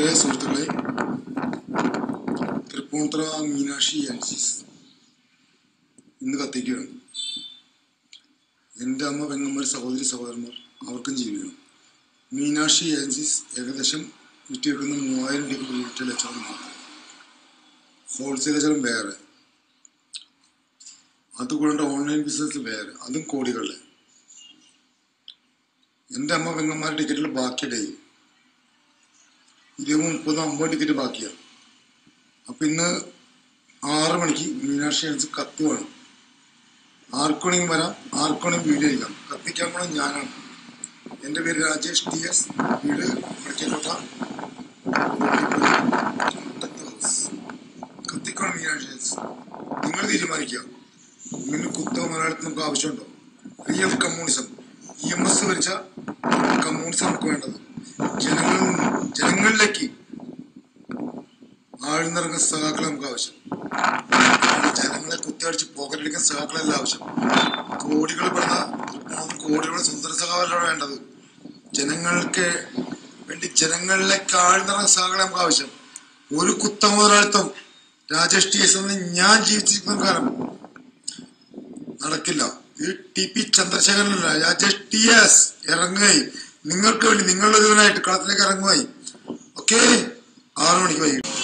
പ്രിയ സുഹൃത്തുക്കളെ തൃപ്പൂണിത്തുറ മീനാക്ഷി ആൻസിസ് ഇന്ന് കത്തിക്കുകയാണ് എൻ്റെ അമ്മ പെങ്ങന്മാർ സഹോദരി സഹോദരന്മാർ അവർക്കും ജീവിക്കണം മീനാക്ഷി ആൻസിസ് ഏകദേശം വിറ്റിരിക്കുന്ന മൂവായിരം രൂപ റീറ്റെയിൽ കച്ചവടം മാത്രം ഹോൾസെയിൽ കച്ചവടം വേറെ അതുകൂടാണ്ട് ഓൺലൈൻ ബിസിനസ് വേറെ അതും കോടികളിലെ എൻ്റെ അമ്മ പെങ്ങന്മാരുടെ ടിക്കറ്റിൽ ബാക്കിയിടേ ഇരുപത് മുപ്പത് അമ്പത് ടിക്കറ്റ് ബാക്കിയാണ് അപ്പൊ ഇന്ന് ആറ് മണിക്ക് മീനാക്ഷി ആൻസ് കത്തുവാണ് ആർക്കോണെങ്കിൽ വരാം ആർക്കോണെങ്കിൽ വീഡിയോ ചെയ്യാം കത്തിക്കാൻ പോണത് ഞാനാണ് എൻ്റെ പേര് രാജേഷ് ടി എസ് വീട് വടക്കേക്കോട്ട കത്തിക്കണം മീനാക്ഷി ആൻസ് നിങ്ങൾ തീരുമാനിക്കുക ഇങ്ങനെ കുത്തക മലയാളത്തിൽ നമുക്ക് ആവശ്യമുണ്ടോ real communism E M S വരച്ച കമ്മ്യൂണിസം നമുക്ക് വേണ്ടത് ജനങ്ങൾ ജനങ്ങളിലേക്ക് ആഴ്ന്നിറങ്ങുന്ന സഹാക്കളെ നമുക്ക് ആവശ്യം ജനങ്ങളെ കുത്തിയടിച്ച് പോക്കറ്റടിക്കുന്ന സഹാക്കളല്ല ആവശ്യം കോടികൾ പെടുന്ന മൂന്ന് കോടികളുടെ സുന്ദര സഹാവല്ല വേണ്ടത് ജനങ്ങൾക്ക് വേണ്ടി ജനങ്ങളിലേക്ക് ആഴ്ന്നിറങ്ങുന്ന സഹാക്കളെ നമുക്ക് ആവശ്യം ഒരു കുത്ത മുതലാളിത്തം രാജേഷ് ടി എസ് എന്ന് ഞാൻ ജീവിച്ചിരിക്കുന്ന കാലം നടക്കില്ല ഈ ടി പി ചന്ദ്രശേഖരനല്ല രാജേഷ് ടി എസ് ഇറങ്ങുകയും നിങ്ങൾക്ക് വേണ്ടി നിങ്ങളുടെ ഇതിനായിട്ട് കളത്തിലേക്ക് ഇറങ്ങുകയും ഓക്കെ ആറു മണിക്ക് വൈകിട്ട്